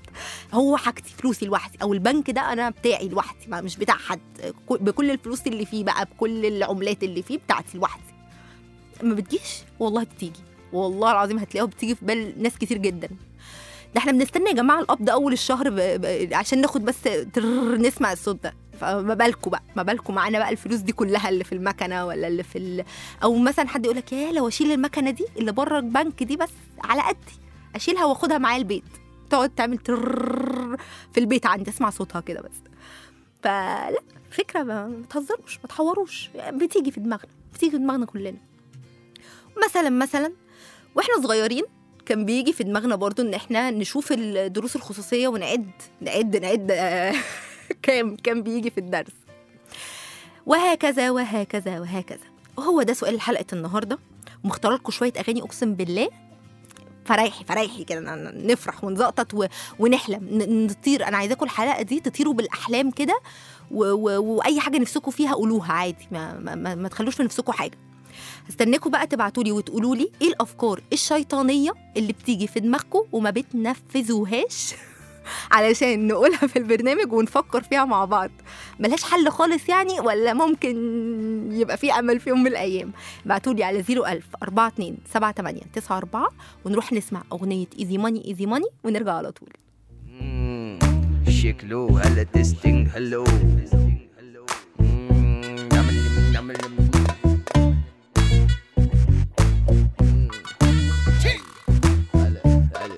هو حاجتي فلوسي لوحدي او البنك ده انا بتاعي لوحدي ما مش بتاع حد كل- بكل الفلوس اللي فيه بقى بكل العملات اللي فيه بتاعتي لوحدي ما بتجيش والله بتيجي والله العظيم هتلاقيها بتيجي في بال ناس كتير جدا ده احنا بنستنى يا جماعه القبض اول الشهر ب... ب... عشان ناخد بس تر... نسمع الصوت ده فما بالكم بقى ما بالكم معانا بقى الفلوس دي كلها اللي في المكنه ولا اللي في ال... او مثلا حد يقول لك يا لو اشيل المكنه دي اللي بره البنك دي بس على قدي اشيلها واخدها معايا البيت تقعد تعمل تر في البيت عندي اسمع صوتها كده بس فلا فكره ما ما تهزروش ما تحوروش بتيجي في دماغنا بتيجي في دماغنا كلنا مثلا مثلا واحنا صغيرين كان بيجي في دماغنا برضو ان احنا نشوف الدروس الخصوصيه ونعد نعد نعد آه، كام كام بيجي في الدرس وهكذا وهكذا وهكذا وهو ده سؤال حلقه النهارده مختار لكم شويه اغاني اقسم بالله فرايحي فرايحي كده ن- ن- نفرح ونزقطط و... ونحلم ن- نطير انا عايزاكم الحلقه دي تطيروا بالاحلام كده و... و... واي حاجه نفسكم فيها قولوها عادي ما, ما... ما... ما تخلوش في نفسكم حاجه هستناكم بقى تبعتوا لي وتقولوا لي ايه الافكار الشيطانيه اللي بتيجي في دماغكم وما بتنفذوهاش علشان نقولها في البرنامج ونفكر فيها مع بعض ملهاش حل خالص يعني ولا ممكن يبقى في امل في يوم من الايام ابعتوا لي على 01000 42 78 94 ونروح نسمع اغنيه ايزي ماني ايزي ماني ونرجع على طول مم، شكله هلا تستنج هلو مم، نعمل نعمل مم، شي. هلا هلا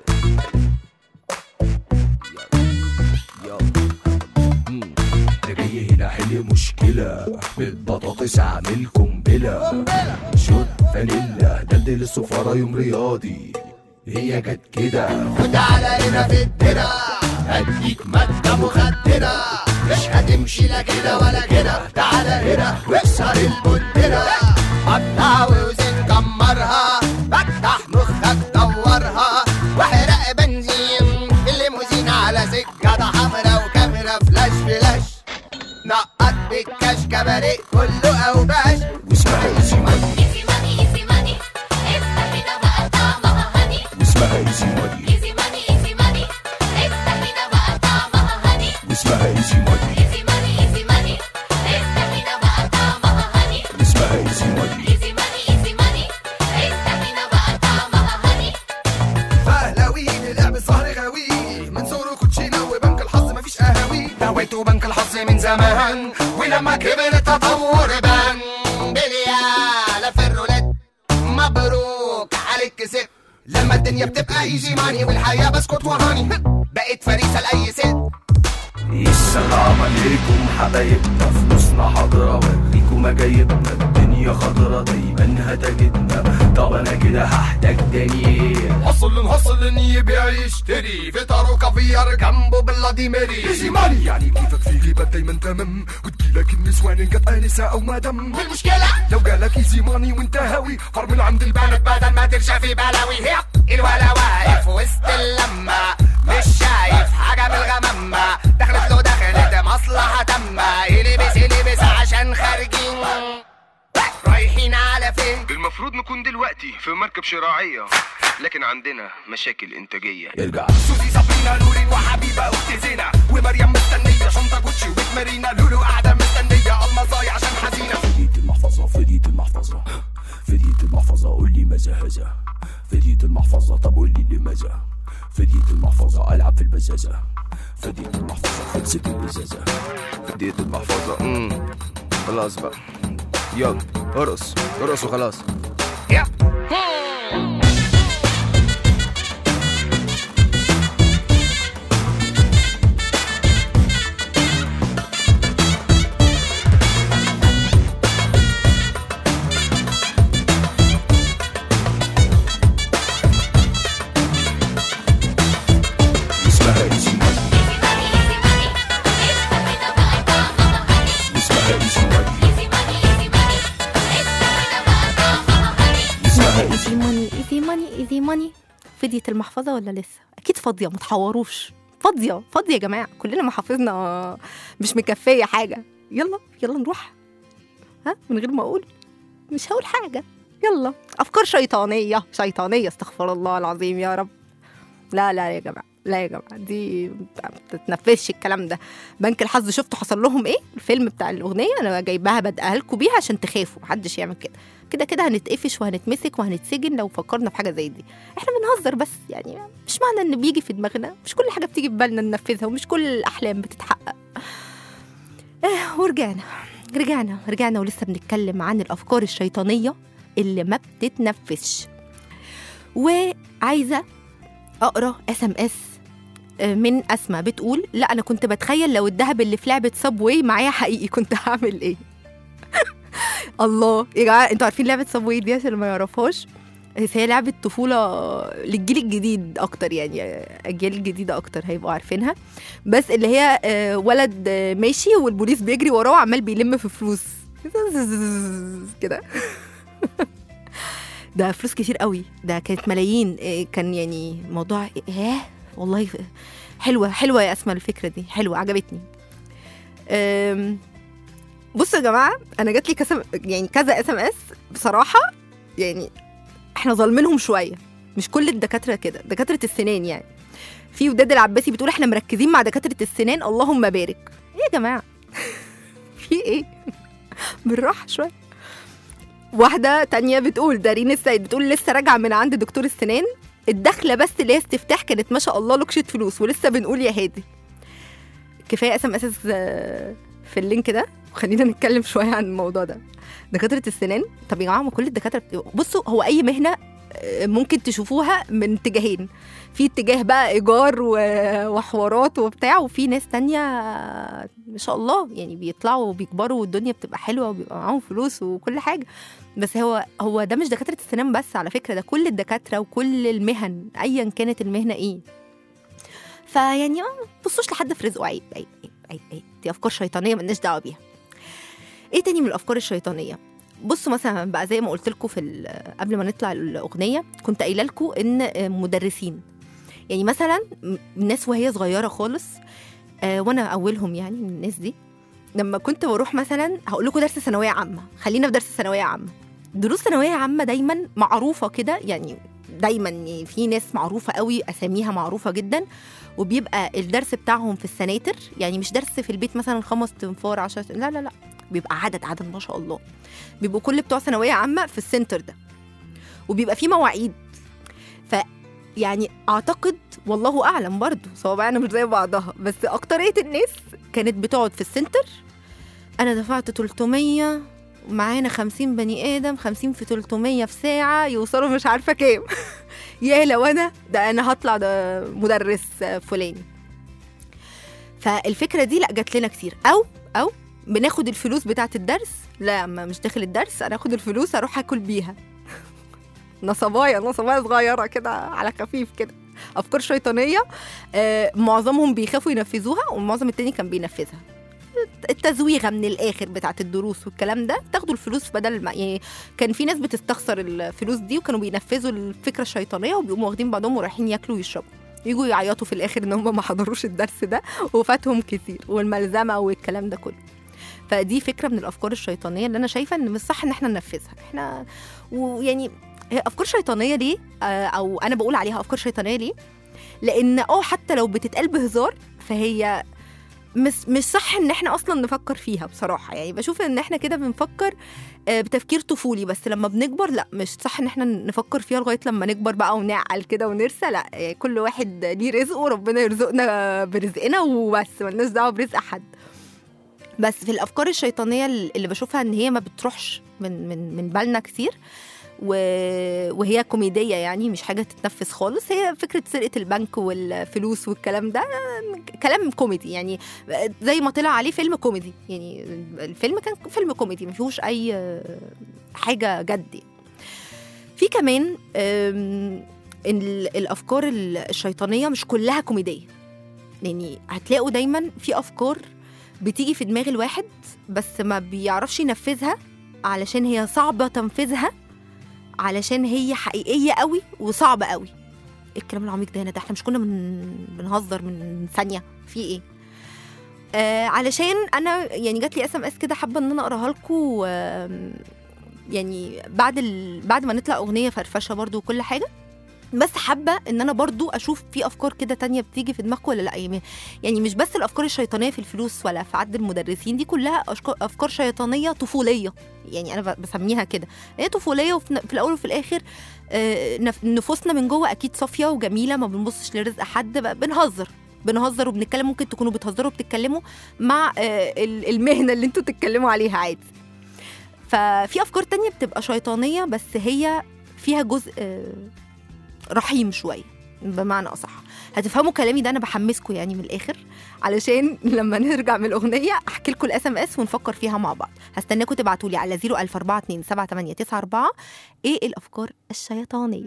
يلا مم. انا جاي هنا احل مشكلة بالبطاطس اعمل قنبلة شوت فانيلا دلدل السفارة يوم رياضي هي جت كده خد على هنا في الدرع هديك مادة مخدرة مش هتمشي لا كده ولا كده تعالى هنا واكسر البندرة قطع وزن كمرها فتح مخك دورها واحرق بنزين في الليموزين على سكة حمرا وكاميرا فلاش فلاش نقط بالكاش كباريه كله اوباش واسمها ايزي ماني Easy money, easy money. افتح هنا بقى طعمها هني. واسمها ايزي ماني Easy money, easy money. افتح هنا بقى طعمها هني. واسمها ايزي ماني Easy money, easy money. افتح هنا بقى طعمها هني. واسمها ايزي ماني Easy money, easy money. افتح هنا بقى طعمها هني. فهلاوي لعب السهر غاوي من صغره كوتشينه وبنك الحظ مفيش قهاوي هويته بنك الحظ من زمان ولما كبر التطور بان بليالة في الرولات مبروك عليك كسبت لما الدنيا بتبقى ايجي ماني والحياة بسكت وهاني بقيت فريسة لأي ست السلام عليكم حبايبنا فلوسنا حاضرة وريكم مجايبنا الدنيا خضرة دايما هتجدنا طب انا كده هحتاج تاني حصل حصل ان يبيع يشتري فطار وكافيار جنبه بلادي ماري ايزي ماني يعني كيفك في جيبك دايما تمام وتجيلك النسوان ان جت انسة او مدام والمشكلة لو جالك ايزي ماني وانت هاوي حرب من عند البنات بدل ما ترجع في بلاوي هي الولا واقف وسط اللمة مش شايف حاجة من الغمامة دخلت له دخلت مصلحة تامة يلبس يلبس عشان خارجين رايحين على فين المفروض نكون دلوقتي في مركب شراعية لكن عندنا مشاكل إنتاجية ارجع سوزي صابرينا نورين وحبيبة أخت زينة ومريم مستنية شنطة جوتشي وبيت مارينا لولو قاعدة مستنية المصايا عشان حزينة فديت المحفظة فديت المحفظة فديت المحفظة قول لي ماذا هذا فديت المحفظة طب قول لي لماذا فديت المحفظة ألعب في البزازة فديت المحفظة خد سيب الإزازة اديت المحفظة امم خلاص بقى يلا ارقص ارقص وخلاص يا اسمها ايزي ماني اسمها ايزي ماني اسمها ايزي ايزي ماني ايزي ماني ايزي ماني فديت المحفظه ولا لسه اكيد فاضيه ما تحوروش فاضيه فاضيه يا جماعه كلنا محافظنا مش مكفيه حاجه يلا يلا نروح ها من غير ما اقول مش هقول حاجه يلا افكار شيطانيه شيطانيه استغفر الله العظيم يا رب لا لا يا جماعه لا يا جماعه دي ما تتنفذش الكلام ده بنك الحظ شفتوا حصل لهم ايه الفيلم بتاع الاغنيه انا جايباها بدقها لكم بيها عشان تخافوا محدش يعمل كده كده كده هنتقفش وهنتمسك وهنتسجن لو فكرنا في حاجه زي دي احنا بنهزر بس يعني مش معنى ان بيجي في دماغنا مش كل حاجه بتيجي في بالنا ننفذها ومش كل الاحلام بتتحقق اه ورجعنا رجعنا رجعنا ولسه بنتكلم عن الافكار الشيطانيه اللي ما بتتنفذش وعايزه اقرا اس ام اس من اسماء بتقول لا انا كنت بتخيل لو الذهب اللي في لعبه سابواي معايا حقيقي كنت هعمل ايه الله يا جماعه انتوا عارفين لعبه سابواي دي عشان اللي ما يعرفهاش بس هي لعبة طفولة للجيل الجديد أكتر يعني الأجيال الجديدة أكتر هيبقوا عارفينها بس اللي هي آه، ولد آه، ماشي والبوليس بيجري وراه وعمال بيلم في فلوس كده ده فلوس كتير قوي ده كانت ملايين آه، كان يعني موضوع ايه والله حلوة حلوة يا أسماء الفكرة دي حلوة عجبتني أم، بصوا يا جماعة أنا جات لي كذا يعني كذا اس ام اس بصراحة يعني احنا ظالمينهم شوية مش كل الدكاترة كده دكاترة السنان يعني في وداد العباسي بتقول احنا مركزين مع دكاترة السنان اللهم بارك ايه يا جماعة في ايه بالراحة شوية واحدة تانية بتقول دارين السيد بتقول لسه راجعة من عند دكتور السنان الدخلة بس اللي هي استفتاح كانت ما شاء الله لكشة فلوس ولسه بنقول يا هادي كفاية اس ام اس في اللينك ده وخلينا نتكلم شوية عن الموضوع ده دكاترة السنان طب يا جماعة ما كل الدكاترة بت- بصوا هو أي مهنة آه، ممكن تشوفوها من اتجاهين في اتجاه بقى إيجار و- وحوارات وبتاع وفي ناس تانية آه، ما شاء الله يعني بيطلعوا وبيكبروا والدنيا بتبقى حلوة وبيبقى معاهم فلوس وكل حاجة بس هو هو ده مش دكاترة السنان بس على فكرة ده كل الدكاترة وكل المهن أيا كانت المهنة إيه فيعني ما تبصوش لحد في رزقه عيب عيب عيب عيب, عيب. دي أفكار شيطانية ملناش دعوة بيها ايه تاني من الافكار الشيطانيه بصوا مثلا بقى زي ما قلت لكم في ال- قبل ما نطلع الاغنيه كنت قايله لكم ان مدرسين يعني مثلا م- ناس وهي صغيره خالص آه، وانا اولهم يعني من الناس دي لما كنت بروح مثلا هقول لكم درس ثانويه عامه خلينا في درس ثانويه عامه دروس ثانويه عامه دايما معروفه كده يعني دايما يعني في ناس معروفه قوي اساميها معروفه جدا وبيبقى الدرس بتاعهم في السناتر يعني مش درس في البيت مثلا خمس تنفار عشرة لا لا لا بيبقى عدد عدد ما شاء الله بيبقوا كل بتوع ثانويه عامه في السنتر ده وبيبقى في مواعيد يعني اعتقد والله اعلم برضو صوابعنا مش زي بعضها بس اكتريه الناس كانت بتقعد في السنتر انا دفعت 300 ومعانا 50 بني ادم 50 في 300 في ساعه يوصلوا مش عارفه كام يا لو انا ده انا هطلع ده مدرس فلاني فالفكره دي لا جات لنا كتير او او بناخد الفلوس بتاعه الدرس لا ما مش داخل الدرس انا اخد الفلوس اروح اكل بيها نصبايا نصبايا صغيره كده على خفيف كده افكار شيطانيه آه، معظمهم بيخافوا ينفذوها والمعظم التاني كان بينفذها التزويغه من الاخر بتاعت الدروس والكلام ده تاخدوا الفلوس بدل ما يعني كان في ناس بتستخسر الفلوس دي وكانوا بينفذوا الفكره الشيطانيه وبيقوموا واخدين بعضهم ورايحين ياكلوا ويشربوا يجوا يعيطوا في الاخر ان هم ما حضروش الدرس ده وفاتهم كتير والملزمه والكلام ده كله فدي فكره من الافكار الشيطانيه اللي انا شايفه ان مش صح ان احنا ننفذها احنا ويعني هي افكار شيطانيه ليه آه، او انا بقول عليها افكار شيطانيه ليه لان اه حتى لو بتتقال بهزار فهي مش مش صح ان احنا اصلا نفكر فيها بصراحه يعني بشوف ان احنا كده بنفكر آه، بتفكير طفولي بس لما بنكبر لا مش صح ان احنا نفكر فيها لغايه لما نكبر بقى ونعقل كده ونرسى لا يعني كل واحد ليه رزقه وربنا يرزقنا برزقنا وبس ملناش دعوه برزق حد بس في الافكار الشيطانيه اللي بشوفها ان هي ما بتروحش من من من بالنا كتير و... وهي كوميديه يعني مش حاجه تتنفس خالص هي فكره سرقه البنك والفلوس والكلام ده كلام كوميدي يعني زي ما طلع عليه فيلم كوميدي يعني الفيلم كان فيلم كوميدي ما فيهوش اي حاجه جد يعني. في كمان أم، ال- الافكار الشيطانيه مش كلها كوميديه يعني هتلاقوا دايما في افكار بتيجي في دماغ الواحد بس ما بيعرفش ينفذها علشان هي صعبه تنفيذها علشان هي حقيقيه قوي وصعبه قوي إيه الكلام العميق ده هنا ده احنا مش كنا من بنهزر من ثانيه في ايه آه علشان انا يعني جات لي اس ام اس كده حابه ان انا اقراها لكم يعني بعد ال... بعد ما نطلع اغنيه فرفشه برضو وكل حاجه بس حابه ان انا برضو اشوف في افكار كده تانية بتيجي في دماغكم ولا لا يعني يعني مش بس الافكار الشيطانيه في الفلوس ولا في عد المدرسين دي كلها أشك- افكار شيطانيه طفوليه يعني انا ب- بسميها كده هي طفوليه وفي في الاول وفي الاخر آه، نف- نفوسنا من جوه اكيد صافيه وجميله ما بنبصش لرزق حد ب- بنهزر بنهزر وبنتكلم ممكن تكونوا بتهزروا وبتتكلموا مع آه، ال- المهنه اللي انتوا تتكلموا عليها عادي ففي افكار تانية بتبقى شيطانيه بس هي فيها جزء آه، رحيم شويه بمعنى اصح هتفهموا كلامي ده انا بحمسكم يعني من الاخر علشان لما نرجع من الاغنيه احكي لكم الاس ام اس ونفكر فيها مع بعض هستناكم تبعتوا لي على 004278994 ايه الافكار الشيطانيه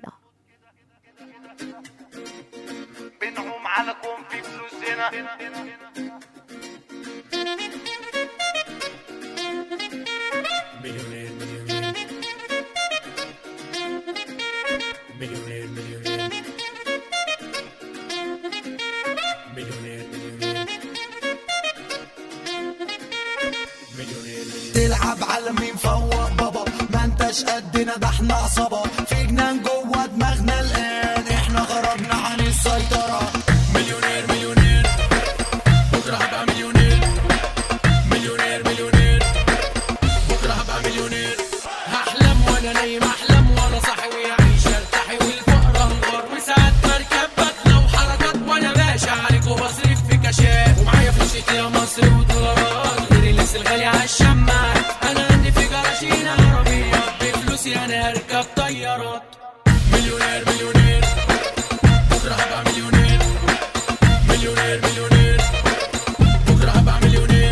بنعوم على كون في فلوسنا مليونير مليونير مليونير مليونير مليونير مليونير مليونير تلعب على مين فوق بابا ما انتش قدنا ده احنا عصابة في جنان جوه دماغنا الآن احنا خرجنا عن السيطرة مليونير مليونير بكره هبقى مليونير مليونير مليونير بكره هبقى مليونير هحلم وانا نايم احلم وانا صاحي ويعيش ارتاحي والفقر انهار وساعات بركب بدله وحركات وانا باشا عليك وبصرف في كاشات ومعايا فلوس يا مصر ودولارات غير اللبس الغالي عالشماعات انا عندي في جراشين عربيه بفلوسي انا هركب طيارات مليونير مليونير بكره هبقى مليونير مليونير مليونير بكره هبقى مليونير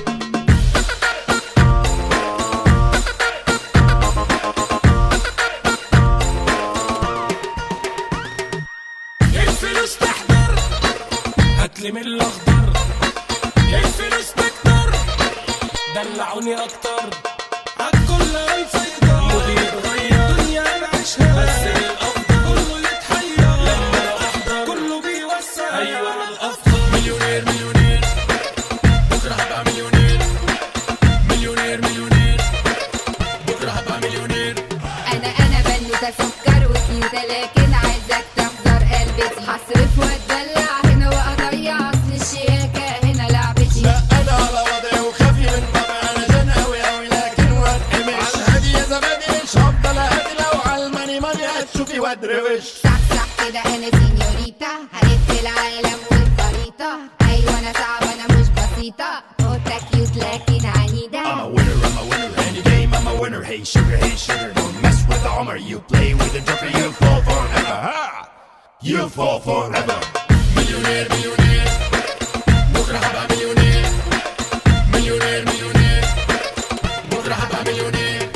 الفلوس تحضر هاتلي من الاخضر الفلوس تكتر دلعوني اكتر عالكل هيسيطر مودي يتغير دنيا بعيشها بس الافضل كله يتحير لما انا احضر كله بيوسع ايوه انا الافضل مليونير مليونير بكره هبقى مليونير مليونير مليونير بكره هبقى مليونير انا انا بنوتة سكر وكيوتة لكن عايزك تحضر قلبتي هصرف واتدلع هنا واضيع اصل الشياكة هنا لعبتي لا انا على وضعي وخافي من طبعي انا جن اوي اوي لكن واتقمش على الهادي يا زبادي مش هفضل اهدي لو على الماني ماني هتشوفي وادروش صح صح كده انا بسيطة قطة كيوت لكن عنيدة I'm a winner, I'm a winner. Any game, I'm a winner. Hey sugar, hey sugar. Don't mess with the Hummer. You play with the Joker, you fall forever. Ha! You fall forever. مليونير مليونير بكرة هبقى مليونير مليونير مليونير بكرة هبقى مليونير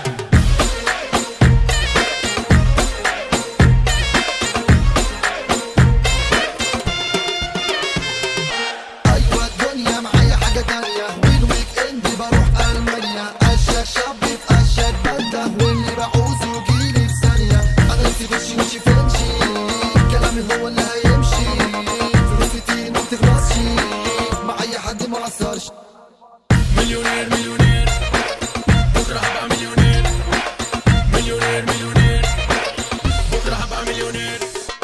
ايوه الدنيا معايا حاجه تانية والويك اند بروح المانيا اشيك شاب في اشيك بلده واللي بعوزه يجيلي في ثانيه انا نفسي غشي مشي فنشي كلامي هو اللي هيمشي فلوس كتير ما بتخلصش مع اي حد ما قصرش مليونير مليونير بكرة هبقى مليونير مليونير مليونير بكرة هبقى مليونير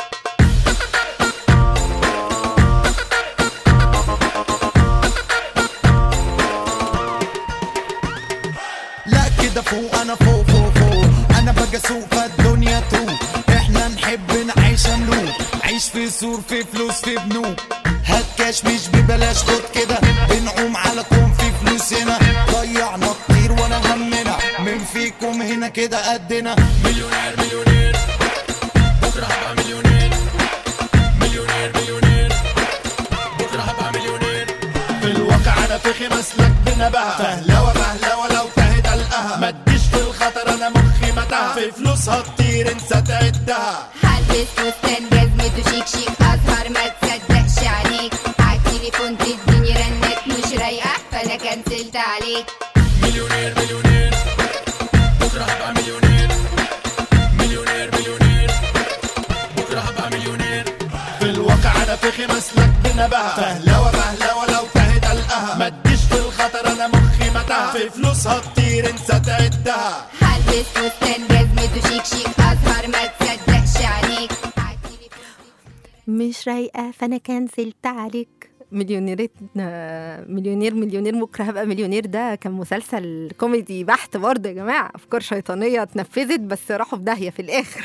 لا كده فوق انا فوق فوق فوق انا بقى سوق فالدنيا تروق احنا نحب نعيش ملوك عيش في سور في فلوس في بنوك هات كاش مش ببلاش خد كده بنعوم على كون في فلوس هنا ضيعنا كتير ولا همنا من فيكم هنا كده قدنا مليونير مليونير بكرة هبقى مليونير مليونير مليونير بكرة هبقى مليونير في الواقع انا في مسلك بنبهة فهلوة مهلوة لو تهت القها ما تجيش في الخطر انا مخي متاهة في فلوسها كتير انسى تعدها هلبس فستان جزمته شيك شيك أزهر ما تصدقش عليك عالتليفون تديني رنات مش رايقة فأنا كنسلت عليك مليونير مليونير بكرة هبقى مليونير مليونير مليونير بكرة هبقى مليونير في الواقع انا في مسلك بنبهة فهلوة مهلوة لو تهت القها ما تجيش في الخطر انا مخي متاهة في فلوسها كتير انسى تعدها هلبس فستان جزمته شيك شيك أزهر ما تصدقش عليك عالتليفون مش رايقه فانا كنسلت عليك مليونيرات مليونير مليونير بكره هبقى مليونير ده كان مسلسل كوميدي بحت برضه يا جماعه افكار شيطانيه اتنفذت بس راحوا في داهيه في الاخر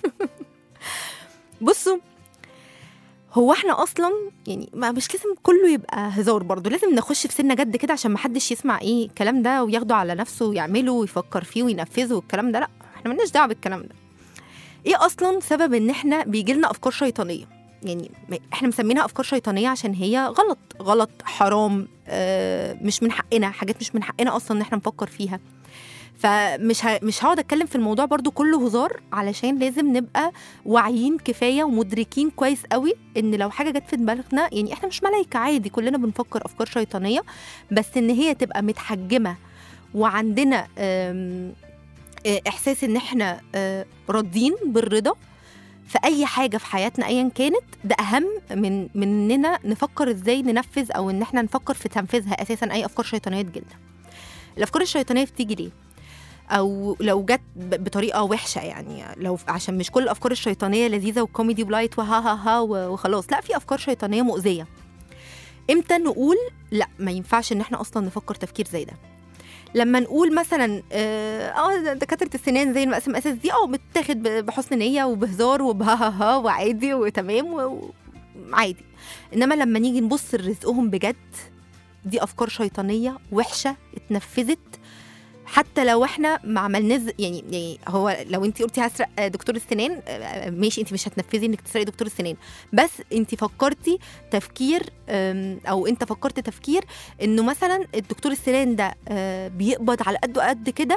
بصوا هو احنا اصلا يعني ما مش لازم كله يبقى هزار برضه لازم نخش في سنه جد كده عشان ما حدش يسمع ايه الكلام ده وياخده على نفسه ويعمله ويفكر فيه وينفذه والكلام ده لا احنا ملناش دعوه بالكلام ده ايه اصلا سبب ان احنا بيجي لنا افكار شيطانيه يعني م- احنا مسمينها افكار شيطانيه عشان هي غلط غلط حرام آه مش من حقنا حاجات مش من حقنا اصلا ان احنا نفكر فيها فمش ه... مش هقعد اتكلم في الموضوع برضو كله هزار علشان لازم نبقى واعيين كفايه ومدركين كويس قوي ان لو حاجه جت في دماغنا يعني احنا مش ملايكه عادي كلنا بنفكر افكار شيطانيه بس ان هي تبقى متحجمه وعندنا آم، آه، احساس ان احنا آه، راضيين بالرضا في اي حاجه في حياتنا ايا كانت ده اهم من من اننا نفكر ازاي ننفذ او ان احنا نفكر في تنفيذها اساسا اي افكار شيطانيه تجيلنا الافكار الشيطانيه بتيجي ليه او لو جت ب- بطريقه وحشه يعني لو عشان مش كل الافكار الشيطانيه لذيذه وكوميدي بلايت وها ها ها و- وخلاص لا في افكار شيطانيه مؤذيه امتى نقول لا ما ينفعش ان احنا اصلا نفكر تفكير زي ده لما نقول مثلا اه آه، دكاتره السنان زي المقاس المقاسات دي اه بتاخد ب- بحسن نيه وبهزار وبها ها ها وعادي وتمام و- وعادي انما لما نيجي نبص لرزقهم بجد دي افكار شيطانيه وحشه اتنفذت حتى لو احنا ما عملناش يعني يعني هو لو انت قلتي هسرق آه، دكتور السنان آه، ماشي انت مش هتنفذي انك تسرقي دكتور السنان بس انت فكرتي تفكير آم، او انت فكرت تفكير انه مثلا الدكتور السنان ده آه، بيقبض على قد قد كده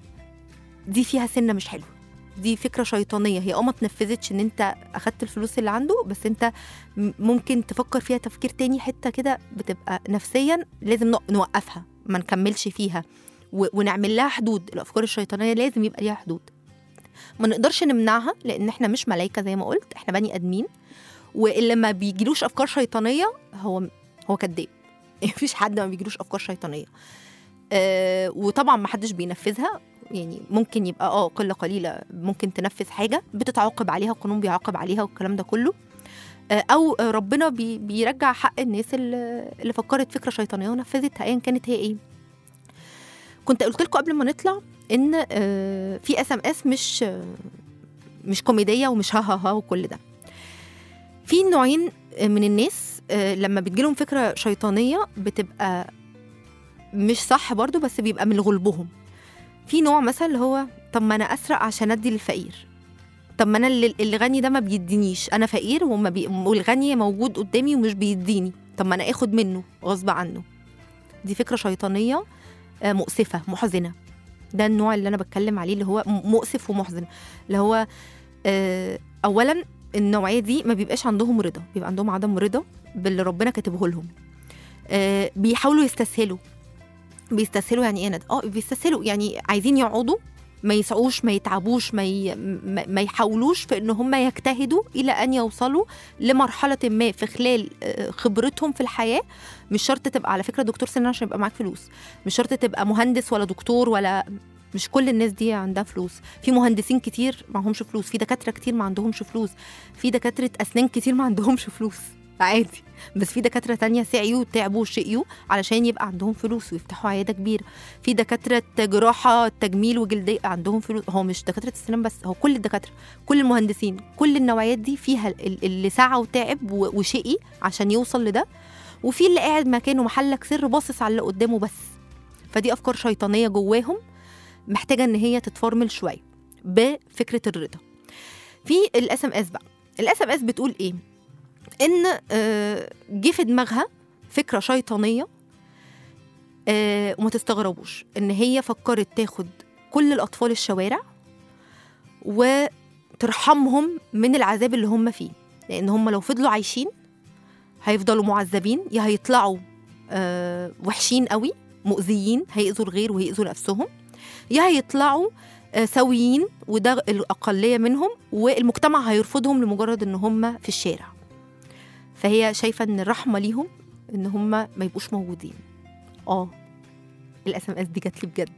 دي فيها سنه مش حلوه دي فكره شيطانيه هي اه ما اتنفذتش ان انت اخدت الفلوس اللي عنده بس انت م- ممكن تفكر فيها تفكير تاني حته كده بتبقى نفسيا لازم نق- نوقفها ما نكملش فيها و- ونعمل لها حدود الافكار الشيطانيه لازم يبقى ليها حدود ما نقدرش نمنعها لان احنا مش ملايكه زي ما قلت احنا بني ادمين واللي ما بيجيلوش افكار شيطانيه هو هو كذاب مفيش حد ما بيجيلوش افكار شيطانيه آه وطبعا ما حدش بينفذها يعني ممكن يبقى اه قله قليله ممكن تنفذ حاجه بتتعاقب عليها القانون بيعاقب عليها والكلام ده كله آه، او آه، ربنا بي بيرجع حق الناس اللي اللي فكرت فكره شيطانيه ونفذتها ايا كانت هي ايه كنت قلت لكم قبل ما نطلع ان آه، في اس ام اس مش آه، مش كوميديه ومش ها ها ها وكل ده في نوعين من الناس آه، لما بتجيلهم فكره شيطانيه بتبقى مش صح برضو بس بيبقى من غلبهم في نوع مثلا اللي هو طب ما انا اسرق عشان ادي للفقير طب ما انا اللي اللي غني ده ما بيدينيش انا فقير وما بي... والغني موجود قدامي ومش بيديني طب ما انا اخد منه غصب عنه دي فكره شيطانيه آه، مؤسفه محزنه ده النوع اللي انا بتكلم عليه اللي هو م- مؤسف ومحزن اللي هو آه، اولا النوعيه دي ما بيبقاش عندهم رضا بيبقى عندهم عدم رضا باللي ربنا كاتبه لهم آه، بيحاولوا يستسهلوا بيستسهلوا يعني ايه ند- اه بيستسهلوا يعني عايزين يقعدوا ما يسعوش ما يتعبوش ما, ي... ما ما يحاولوش في ان هم يجتهدوا الى ان يوصلوا لمرحله ما في خلال آه، خبرتهم في الحياه مش شرط تبقى على فكره دكتور سنان عشان يبقى معاك فلوس مش شرط تبقى مهندس ولا دكتور ولا مش كل الناس دي عندها فلوس في مهندسين كتير معهمش فلوس في دكاتره كتير ما عندهمش فلوس في دكاتره اسنان كتير ما عندهمش فلوس عادي بس في دكاتره تانية سعيوا وتعبوا وشقيوا علشان يبقى عندهم فلوس ويفتحوا عياده كبيره في دكاتره جراحه تجميل وجلديه عندهم فلوس هو مش دكاتره السنان بس هو كل الدكاتره كل المهندسين كل النوعيات دي فيها ال- اللي سعى وتعب و- وشقي عشان يوصل لده وفي اللي قاعد مكانه محلك سر باصص على اللي قدامه بس فدي افكار شيطانيه جواهم محتاجه ان هي تتفرمل شويه بفكره الرضا في الاس ام اس بقى الاس ام اس بتقول ايه ان آه، جه في دماغها فكره شيطانيه آه، وما تستغربوش ان هي فكرت تاخد كل الاطفال الشوارع وترحمهم من العذاب اللي هم فيه لان هم لو فضلوا عايشين هيفضلوا معذبين يا هيطلعوا آه، وحشين قوي مؤذيين هيأذوا الغير وهيأذوا نفسهم يا هيطلعوا آه، سويين وده الأقلية منهم والمجتمع هيرفضهم لمجرد إن هم في الشارع فهي شايفة إن الرحمة ليهم إن هم ما يبقوش موجودين اه الاس ام اس دي جات لي بجد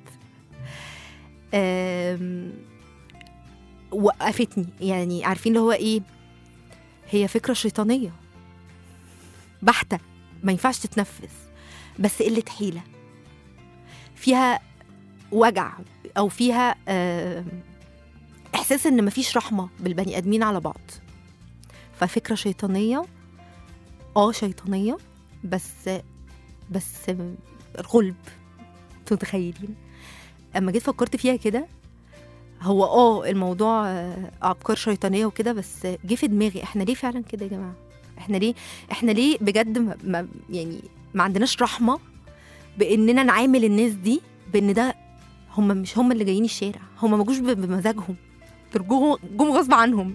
آم، وقفتني يعني عارفين اللي هو ايه هي فكرة شيطانية بحتة ما ينفعش تتنفذ بس قلة حيلة فيها وجع أو فيها آم، إحساس إن مفيش رحمة بالبني آدمين على بعض ففكرة شيطانية اه شيطانية بس بس غلب انتوا متخيلين اما جيت فكرت فيها كده هو اه الموضوع آه، افكار شيطانيه وكده بس جه في دماغي احنا ليه فعلا كده يا جماعه احنا ليه احنا ليه بجد ما ما- يعني ما عندناش رحمه باننا نعامل الناس دي بان ده هم مش هم اللي جايين الشارع هم ما جوش ب- بمزاجهم دول جو- جم غصب عنهم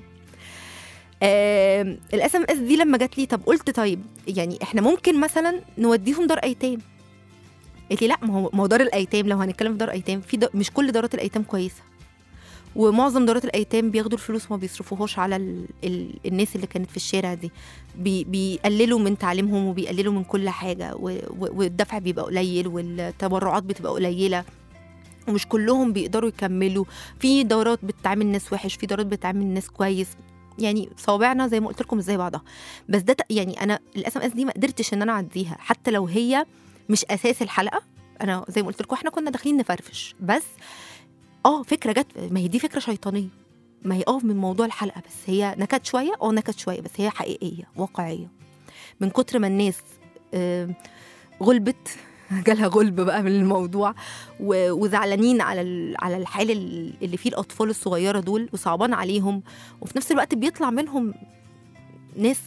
الاس ام اس دي لما جات لي طب قلت طيب يعني احنا ممكن مثلا نوديهم دار ايتام قالت لي لا ما هو ما هو دار الايتام لو هنتكلم في دار ايتام في دا مش كل دارات الايتام كويسه ومعظم دارات الايتام بياخدوا الفلوس وما بيصرفوهاش على ال ال الناس اللي كانت في الشارع دي بي بيقللوا من تعليمهم وبيقللوا من كل حاجه و- و- والدفع بيبقى قليل والتبرعات بتبقى قليله ومش كلهم بيقدروا يكملوا في دورات بتعامل ناس وحش في دورات بتعامل ناس كويس يعني صوابعنا زي ما قلت لكم مش زي بعضها بس ده ت- يعني انا الاس ام اس دي ما قدرتش ان انا اعديها حتى لو هي مش اساس الحلقه انا زي ما قلت لكم احنا كنا داخلين نفرفش بس اه فكره جت ما هي دي فكره شيطانيه ما هي اه من موضوع الحلقه بس هي نكت شويه اه نكت شويه بس هي حقيقيه واقعيه من كتر ما الناس آه، غلبت جالها غلب بقى من الموضوع و- وزعلانين على ال- على الحال ال- اللي فيه الاطفال الصغيره دول وصعبان عليهم وفي نفس الوقت بيطلع منهم ناس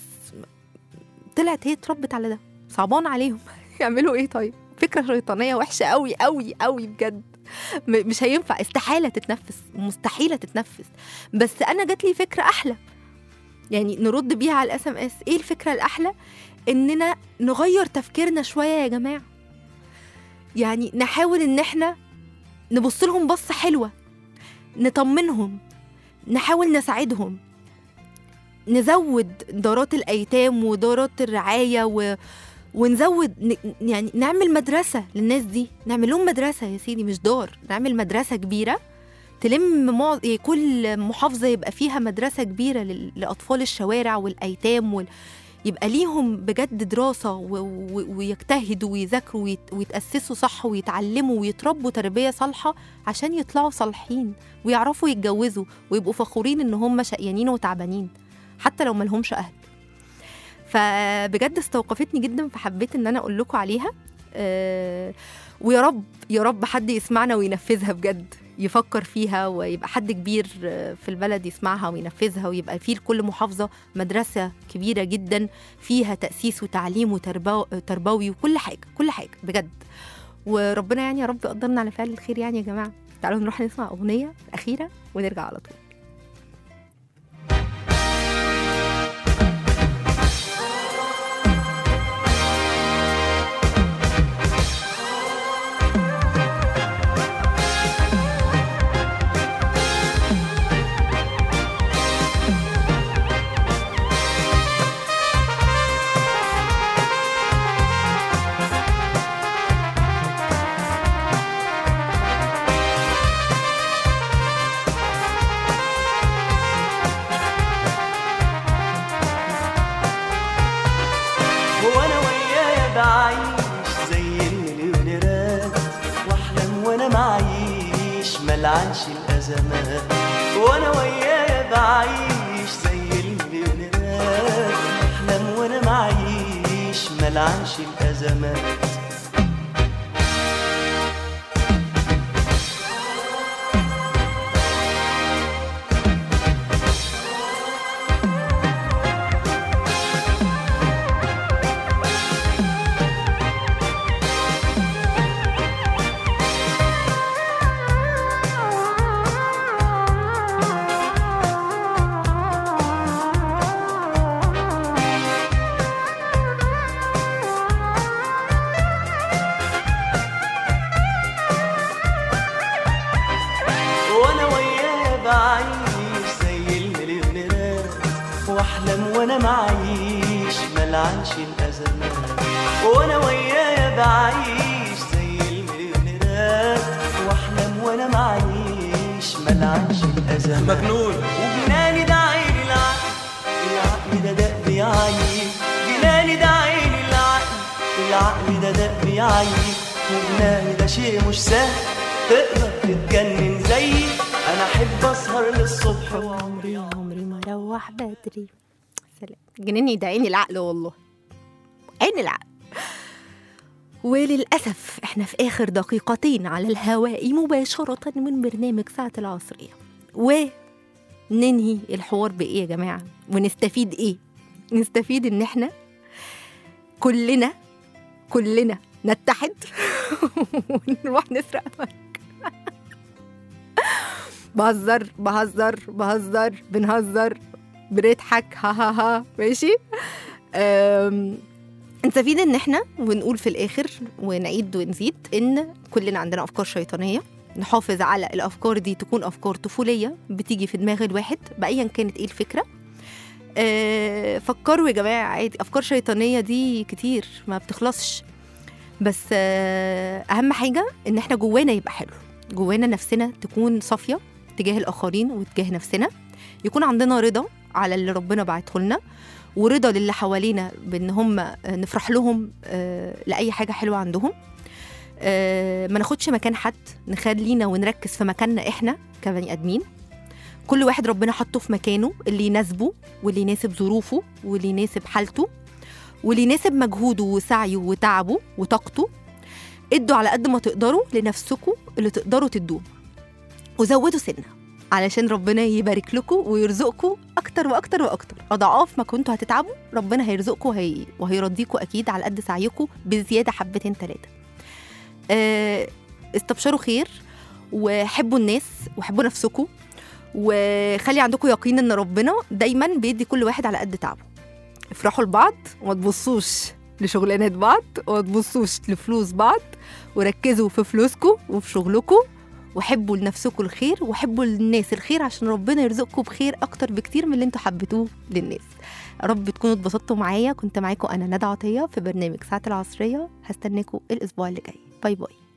طلعت هي اتربت على ده صعبان عليهم يعملوا ايه طيب فكره شيطانيه وحشه قوي قوي قوي بجد م- مش هينفع استحاله تتنفس مستحيله تتنفس بس انا جات لي فكره احلى يعني نرد بيها على الاس ام اس ايه الفكره الاحلى اننا نغير تفكيرنا شويه يا جماعه يعني نحاول ان احنا نبص لهم بصه حلوه نطمنهم نحاول نساعدهم نزود دارات الايتام ودارات الرعايه و... ونزود ن... يعني نعمل مدرسه للناس دي نعمل لهم مدرسه يا سيدي مش دار نعمل مدرسه كبيره تلم مع... إيه، كل محافظه يبقى فيها مدرسه كبيره لل... لاطفال الشوارع والايتام وال... يبقى ليهم بجد دراسة و... و... ويجتهدوا ويذاكروا ويت... ويتأسسوا صح ويتعلموا ويتربوا تربية صالحة عشان يطلعوا صالحين ويعرفوا يتجوزوا ويبقوا فخورين إن هم شقيانين وتعبانين حتى لو ملهمش أهل فبجد استوقفتني جدا فحبيت ان انا اقول لكم عليها آه، ويا رب يا رب حد يسمعنا وينفذها بجد يفكر فيها ويبقى حد كبير آه، في البلد يسمعها وينفذها ويبقى في لكل محافظة مدرسة كبيرة جدا فيها تأسيس وتعليم وتربوي وكل حاجة كل حاجة بجد وربنا يعني يا رب يقدرنا على فعل الخير يعني يا جماعة تعالوا نروح نسمع أغنية أخيرة ونرجع على طول وانا ويايا بعيش زي المليونيرات واحلم وانا معيش ملعنش الازمات وانا ويايا بعيش زي المليونيرات واحلم وانا معيش ملعنش الازمات وانا وياه بعيش زي المليونيرات واحلم وانا معيش ملعنش الازمات وانا وياه بعيش زي المليونيرات واحلم وانا معيش ملعنش الازمات مجنون وجناني ده عيني العقل العقل ده دق بيعيي جناني ده عيني العقل العقل ده دق بيعيي وجناني ده شيء مش سهل تقدر تتجنن زيي انا احب اسهر للصبح وعمري عمري ما اروح بدري سلام جنني ده عين العقل والله عين العقل وللأسف احنا في آخر دقيقتين على الهواء مباشرة من برنامج ساعة العصرية وننهي الحوار بإيه يا جماعة ونستفيد إيه نستفيد إن احنا كلنا كلنا نتحد ونروح نسرق بنك بهزر بهزر بهزر بنهزر بنضحك ها ها ها ماشي أم، نستفيد ان احنا ونقول في الاخر ونعيد ونزيد ان كلنا عندنا افكار شيطانيه نحافظ على الافكار دي تكون افكار طفوليه بتيجي في دماغ الواحد بايا كانت ايه الفكره أه فكروا يا جماعه عادي افكار شيطانيه دي كتير ما بتخلصش بس أه اهم حاجه ان احنا جوانا يبقى حلو جوانا نفسنا تكون صافيه تجاه الاخرين وتجاه نفسنا يكون عندنا رضا على اللي ربنا بعته لنا ورضا للي حوالينا بان هم نفرح لهم آه، لاي حاجه حلوه عندهم آه، ما ناخدش مكان حد نخلينا ونركز في مكاننا احنا كبني ادمين كل واحد ربنا حطه في مكانه اللي يناسبه واللي يناسب ظروفه واللي يناسب حالته واللي يناسب مجهوده وسعيه وتعبه وطاقته ادوا على قد ما تقدروا لنفسكم اللي تقدروا تدوه وزودوا سنه علشان ربنا يبارك لكم ويرزقكم اكتر واكتر واكتر اضعاف ما كنتوا هتتعبوا ربنا هيرزقكم وهي... وهيرضيكم اكيد على قد سعيكم بزياده حبتين ثلاثه أه... استبشروا خير وحبوا الناس وحبوا نفسكم وخلي عندكم يقين ان ربنا دايما بيدي كل واحد على قد تعبه افرحوا لبعض وما تبصوش لشغلانات بعض وما تبصوش لفلوس بعض وركزوا في فلوسكم وفي شغلكم وحبوا لنفسكم الخير وحبوا للناس الخير عشان ربنا يرزقكم بخير اكتر بكتير من اللي انتوا حبيتوه للناس يا رب تكونوا اتبسطتوا معايا كنت معاكم انا ندى عطيه في برنامج ساعه العصريه هستناكم الاسبوع اللي جاي باي باي